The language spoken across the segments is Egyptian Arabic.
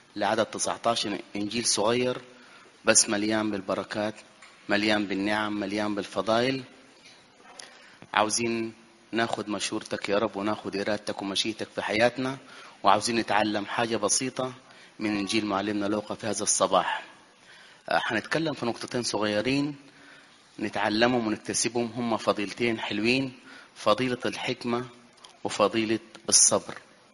لعدد 19 إنجيل صغير بس مليان بالبركات مليان بالنعم مليان بالفضائل عاوزين ناخد مشورتك يا رب وناخد إرادتك ومشيتك في حياتنا وعاوزين نتعلم حاجة بسيطة من إنجيل معلمنا لوقا في هذا الصباح آه، هنتكلم في نقطتين صغيرين نتعلمهم ونكتسبهم هم فضيلتين حلوين فضيلة الحكمة وفضيلة الصبر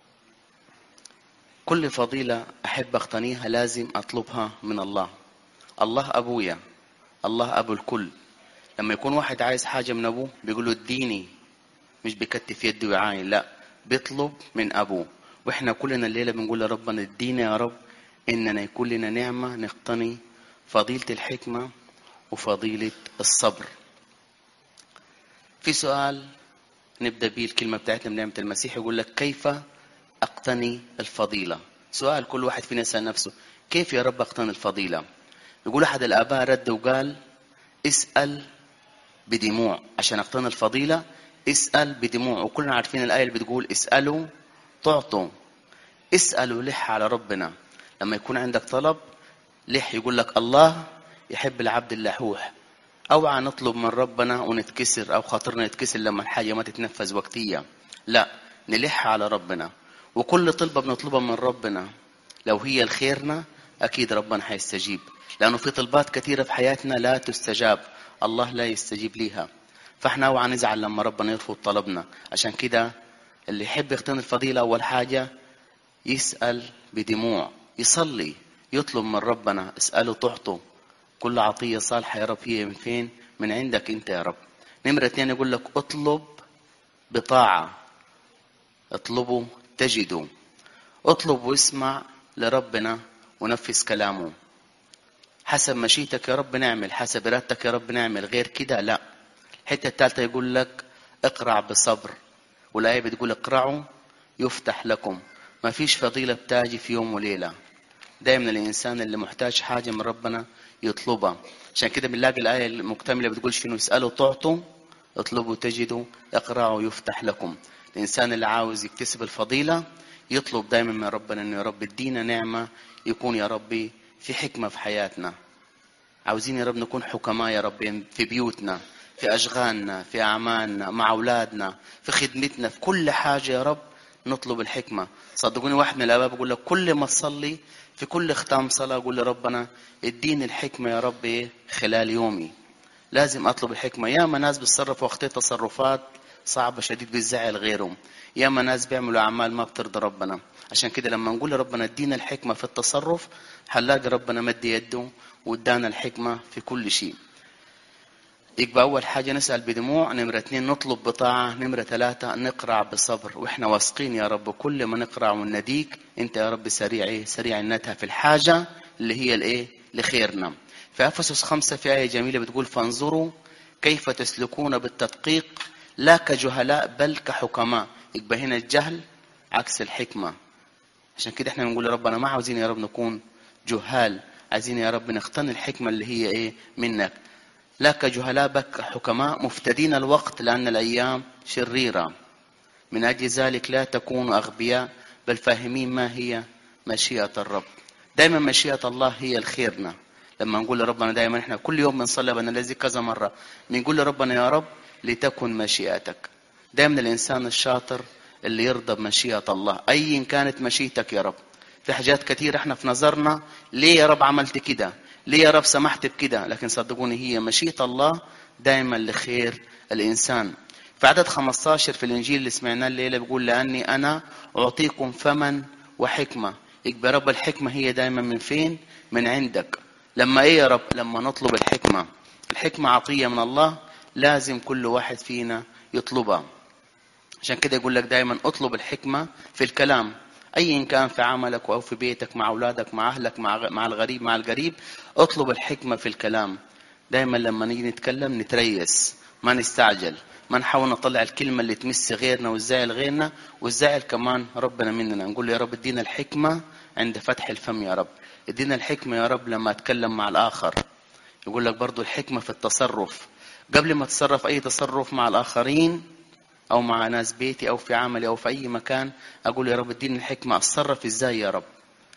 كل فضيلة أحب أقتنيها لازم أطلبها من الله الله أبويا الله أبو الكل لما يكون واحد عايز حاجة من أبوه بيقول له اديني مش بكتف يده ويعاين لا بيطلب من أبوه وإحنا كلنا الليلة بنقول لربنا ادينا يا رب إننا يكون لنا نعمة نقتني فضيلة الحكمة وفضيلة الصبر في سؤال نبدأ به الكلمة بتاعتنا من نعمة المسيح يقول لك كيف أقتني الفضيلة سؤال كل واحد فينا يسأل نفسه كيف يا رب أقتني الفضيلة يقول أحد الآباء رد وقال اسأل بدموع عشان أقتني الفضيلة اسأل بدموع وكلنا عارفين الآية اللي بتقول اسألوا تعطوا اسألوا لح على ربنا لما يكون عندك طلب لح يقول لك الله يحب العبد اللحوح اوعى نطلب من ربنا ونتكسر او خاطرنا يتكسر لما الحاجه ما تتنفذ وقتيه لا نلح على ربنا وكل طلبه بنطلبها من ربنا لو هي لخيرنا اكيد ربنا هيستجيب لانه في طلبات كثيره في حياتنا لا تستجاب الله لا يستجيب ليها فاحنا اوعى نزعل لما ربنا يرفض طلبنا عشان كده اللي يحب يختار الفضيله اول حاجه يسال بدموع يصلي يطلب من ربنا اساله تعطوا كل عطية صالحة يا رب هي من فين؟ من عندك أنت يا رب. نمرة اتنين يقول لك اطلب بطاعة. اطلبوا تجدوا. اطلب واسمع لربنا ونفذ كلامه. حسب مشيتك يا رب نعمل، حسب إرادتك يا رب نعمل، غير كده لا. الحتة الثالثة يقول لك اقرع بصبر. والآية بتقول اقرعوا يفتح لكم. ما فيش فضيلة بتاجي في يوم وليلة. دايما الإنسان اللي محتاج حاجة من ربنا يطلبها عشان كده بنلاقي الآية المكتملة بتقول شنو اسألوا تعطوا اطلبوا تجدوا اقرأوا يفتح لكم الإنسان اللي عاوز يكتسب الفضيلة يطلب دايما من ربنا انه يا رب ادينا نعمة يكون يا ربي في حكمة في حياتنا عاوزين يا رب نكون حكماء يا رب في بيوتنا في أشغالنا في أعمالنا مع أولادنا في خدمتنا في كل حاجة يا رب نطلب الحكمة صدقوني واحد من الآباء بيقول لك كل ما تصلي في كل ختام صلاة أقول لربنا اديني الحكمة يا رب إيه خلال يومي لازم أطلب الحكمة ياما ناس بتصرف وقت تصرفات صعبة شديد بتزعل غيرهم ياما ناس بيعملوا أعمال ما بترضي ربنا عشان كده لما نقول لربنا ادينا الحكمة في التصرف هنلاقي ربنا مد يده وادانا الحكمة في كل شيء يبقى أول حاجة نسأل بدموع نمرة اثنين نطلب بطاعة نمرة ثلاثة نقرع بصبر وإحنا واثقين يا رب كل ما نقرع ونديك أنت يا رب سريع إيه سريع النتها في الحاجة اللي هي الإيه لخيرنا في أفسس خمسة في آية جميلة بتقول فانظروا كيف تسلكون بالتدقيق لا كجهلاء بل كحكماء يبقى هنا الجهل عكس الحكمة عشان كده احنا بنقول يا رب أنا ما عاوزين يا رب نكون جهال عايزين يا رب نقتني الحكمة اللي هي إيه منك لا كجهلاء بك حكماء مفتدين الوقت لأن الأيام شريرة من أجل ذلك لا تكونوا أغبياء بل فاهمين ما هي مشيئة الرب دائما مشيئة الله هي الخيرنا لما نقول لربنا دائما احنا كل يوم بنصلي بنا الذي كذا مرة بنقول لربنا يا رب لتكن مشيئتك دائما الإنسان الشاطر اللي يرضى بمشيئة الله أي كانت مشيئتك يا رب في حاجات كثيرة احنا في نظرنا ليه يا رب عملت كده ليه يا رب سمحت بكده لكن صدقوني هي مشيئة الله دائما لخير الإنسان في عدد 15 في الإنجيل اللي سمعناه الليلة بيقول لأني أنا أعطيكم فما وحكمة يبقى رب الحكمة هي دائما من فين من عندك لما إيه يا رب لما نطلب الحكمة الحكمة عطية من الله لازم كل واحد فينا يطلبها عشان كده يقول لك دائما اطلب الحكمة في الكلام ايا كان في عملك او في بيتك مع اولادك مع اهلك مع مع الغريب مع القريب اطلب الحكمه في الكلام دايما لما نيجي نتكلم نتريس ما نستعجل ما نحاول نطلع الكلمه اللي تمس غيرنا وتزعل غيرنا وتزعل كمان ربنا مننا نقول له يا رب ادينا الحكمه عند فتح الفم يا رب ادينا الحكمه يا رب لما اتكلم مع الاخر يقول لك برضو الحكمه في التصرف قبل ما تتصرف اي تصرف مع الاخرين او مع ناس بيتي او في عملي او في اي مكان اقول يا رب اديني الحكمه اتصرف ازاي يا رب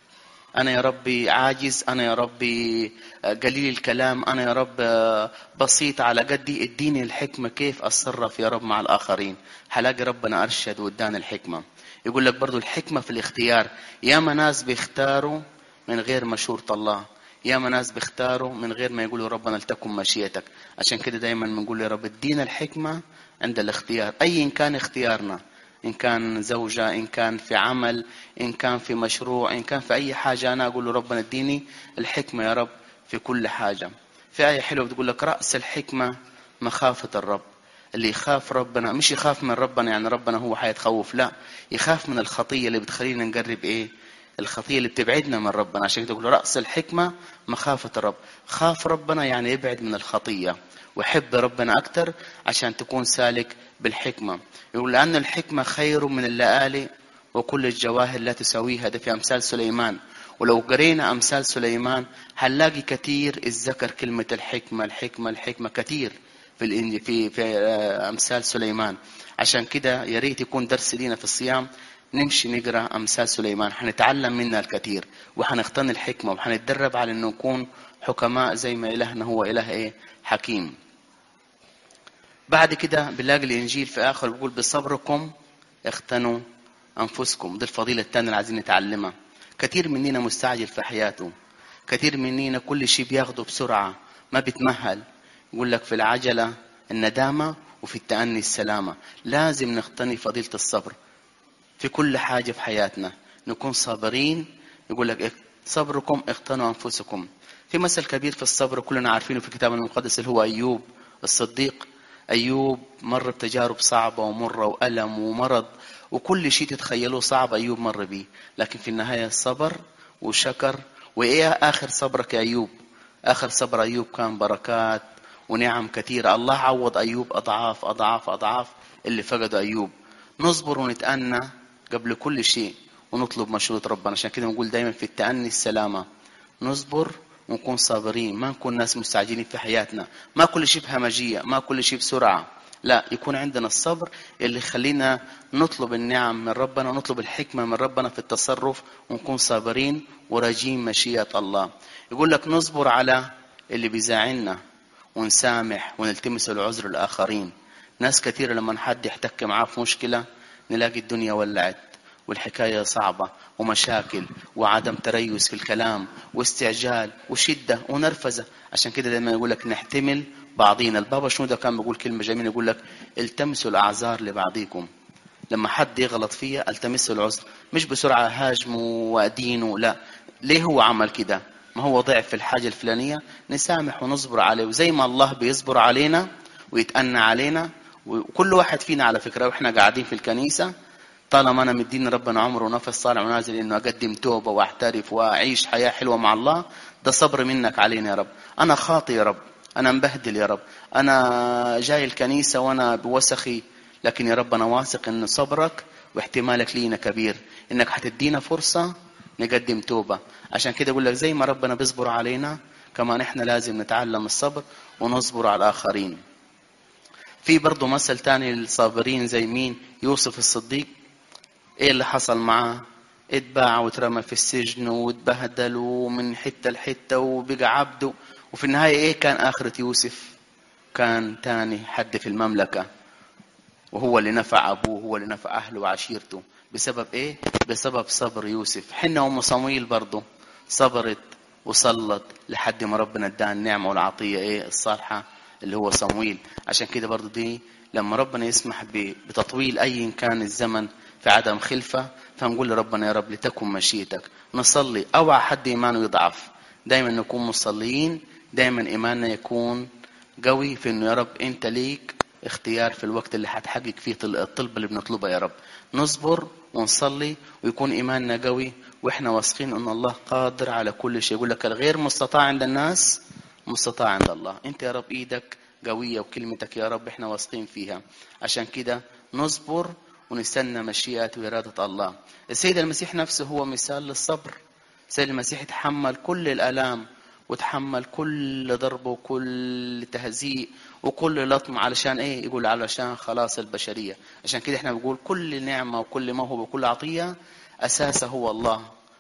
أنا يا ربي عاجز أنا يا ربي قليل الكلام أنا يا رب بسيط على قدي اديني الحكمة كيف أتصرف يا رب مع الآخرين هلاقي ربنا أرشد واداني الحكمة يقول لك برضو الحكمة في الاختيار ياما ناس بيختاروا من غير مشورة الله ياما ناس بيختاروا من غير ما يقولوا ربنا لتكن مشيتك عشان كده دايما بنقول يا رب ادينا الحكمة عند الاختيار أي كان اختيارنا إن كان زوجة إن كان في عمل إن كان في مشروع إن كان في أي حاجة أنا أقول له ربنا اديني الحكمة يا رب في كل حاجة في آية حلوة بتقول لك رأس الحكمة مخافة الرب اللي يخاف ربنا مش يخاف من ربنا يعني ربنا هو حيتخوف لا يخاف من الخطية اللي بتخلينا نقرب إيه الخطية اللي بتبعدنا من ربنا عشان كده تقول رأس الحكمة مخافة الرب خاف ربنا يعني يبعد من الخطية وحب ربنا أكتر عشان تكون سالك بالحكمة يقول لأن الحكمة خير من اللآلئ وكل الجواهر لا تساويها ده في أمثال سليمان ولو قرينا أمثال سليمان هنلاقي كثير الذكر كلمة الحكمة الحكمة الحكمة كثير في الإن- في في آه، أمثال سليمان عشان كده يا ريت يكون درس لينا في الصيام نمشي نقرا امثال سليمان حنتعلم منها الكثير وحنقتني الحكمه وحنتدرب على انه نكون حكماء زي ما الهنا هو اله ايه حكيم بعد كده بنلاقي الانجيل في اخر بيقول بصبركم اختنوا انفسكم دي الفضيله الثانيه اللي عايزين نتعلمها كثير مننا مستعجل في حياته كثير مننا كل شيء بياخده بسرعه ما بيتمهل يقول لك في العجله الندامه وفي التأني السلامه لازم نقتني فضيله الصبر في كل حاجة في حياتنا نكون صابرين يقول لك إيه؟ صبركم اقتنوا أنفسكم في مثل كبير في الصبر كلنا عارفينه في الكتاب المقدس اللي هو أيوب الصديق أيوب مر بتجارب صعبة ومرة وألم ومرض وكل شيء تتخيلوه صعب أيوب مر بيه لكن في النهاية صبر وشكر وإيه آخر صبرك يا أيوب آخر صبر أيوب كان بركات ونعم كثيرة الله عوض أيوب أضعاف أضعاف أضعاف اللي فقده أيوب نصبر ونتأنى قبل كل شيء ونطلب مشروط ربنا عشان كده نقول دايما في التأني السلامة نصبر ونكون صابرين ما نكون ناس مستعجلين في حياتنا ما كل شيء بهمجية ما كل شيء بسرعة لا يكون عندنا الصبر اللي يخلينا نطلب النعم من ربنا ونطلب الحكمة من ربنا في التصرف ونكون صابرين وراجين مشيئة الله يقول لك نصبر على اللي بيزعلنا ونسامح ونلتمس العذر الآخرين ناس كثيرة لما حد يحتك معاه في مشكلة نلاقي الدنيا ولعت والحكاية صعبة ومشاكل وعدم تريث في الكلام واستعجال وشدة ونرفزة عشان كده دايما يقول لك نحتمل بعضينا البابا شنودة كان بيقول كلمة جميلة يقول لك التمسوا الأعذار لبعضيكم لما حد يغلط فيا التمس العذر مش بسرعة هاجمه وأدينه لا ليه هو عمل كده ما هو ضعف في الحاجة الفلانية نسامح ونصبر عليه وزي ما الله بيصبر علينا ويتأنى علينا وكل واحد فينا على فكرة واحنا قاعدين في الكنيسة طالما انا مديني ربنا عمر ونفس صالح ونازل انه اقدم توبه واعترف واعيش حياه حلوه مع الله ده صبر منك علينا يا رب انا خاطي يا رب انا مبهدل يا رب انا جاي الكنيسه وانا بوسخي لكن يا رب انا واثق ان صبرك واحتمالك لينا كبير انك هتدينا فرصه نقدم توبه عشان كده اقول لك زي ما ربنا بيصبر علينا كمان احنا لازم نتعلم الصبر ونصبر على الاخرين في برضه مثل تاني للصابرين زي مين يوسف الصديق ايه اللي حصل معاه اتباع واترمى في السجن واتبهدل ومن حتة لحتة وبقى عبده وفي النهاية ايه كان آخرة يوسف كان تاني حد في المملكة وهو اللي نفع أبوه هو اللي نفع أهله وعشيرته بسبب ايه بسبب صبر يوسف حنا أم صمويل برضه صبرت وصلت لحد ما ربنا اداها النعمة والعطية ايه الصالحة اللي هو صمويل عشان كده برضه دي لما ربنا يسمح بتطويل أي كان الزمن في عدم خلفة فنقول لربنا يا رب لتكن مشيتك نصلي أوعى حد إيمانه يضعف دايما نكون مصليين دايما إيماننا يكون قوي في إنه يا رب أنت ليك اختيار في الوقت اللي هتحقق فيه الطلب اللي بنطلبه يا رب نصبر ونصلي ويكون إيماننا قوي وإحنا واثقين أن الله قادر على كل شيء يقول لك الغير مستطاع عند الناس مستطاع عند الله أنت يا رب إيدك قوية وكلمتك يا رب إحنا واثقين فيها عشان كده نصبر ونستنى مشيئة وإرادة الله السيد المسيح نفسه هو مثال للصبر السيد المسيح تحمل كل الآلام وتحمل كل ضرب وكل تهزيء وكل لطم علشان ايه يقول علشان خلاص البشرية عشان كده احنا بنقول كل نعمة وكل موهبة وكل عطية أساسه هو الله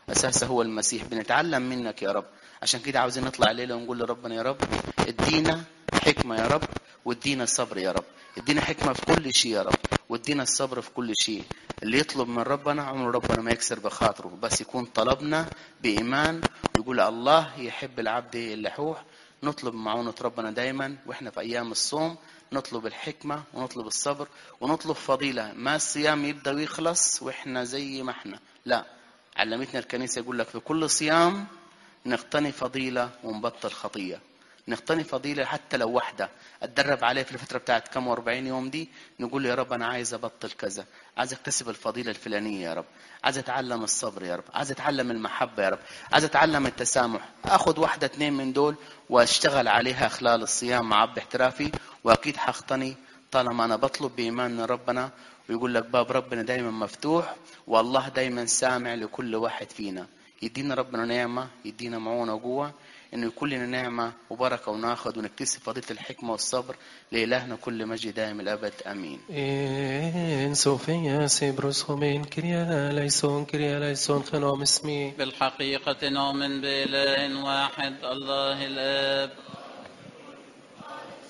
اساسها هو المسيح بنتعلم منك يا رب عشان كده عاوزين نطلع الليله ونقول لربنا يا رب ادينا حكمه يا رب وادينا الصبر يا رب ادينا حكمه في كل شيء يا رب وادينا الصبر في كل شيء اللي يطلب من ربنا عمره ربنا ما يكسر بخاطره بس يكون طلبنا بايمان ويقول الله يحب العبد اللحوح نطلب معونة ربنا دايما واحنا في ايام الصوم نطلب الحكمة ونطلب الصبر ونطلب فضيلة ما الصيام يبدأ ويخلص واحنا زي ما احنا لا علمتنا الكنيسة يقول لك في كل صيام نقتني فضيلة ونبطل خطية نقتني فضيلة حتى لو واحدة اتدرب عليها في الفترة بتاعت كم و40 يوم دي نقول يا رب أنا عايز أبطل كذا عايز أكتسب الفضيلة الفلانية يا رب عايز أتعلم الصبر يا رب عايز أتعلم المحبة يا رب عايز أتعلم التسامح أخذ واحدة اتنين من دول وأشتغل عليها خلال الصيام مع عب احترافي وأكيد حقتني طالما أنا بطلب بإيمان من ربنا ويقول لك باب ربنا دايما مفتوح والله دايما سامع لكل واحد فينا يدينا ربنا نعمة يدينا معونة وقوة انه يكون لنا نعمة وبركة وناخذ ونكتسب فضيلة الحكمة والصبر لإلهنا كل مجد دائم الأبد آمين إن سوفيا سيبروس خومين كريا ليسون كريا ليسون خنوم اسمي بالحقيقة نؤمن بإله واحد الله الآب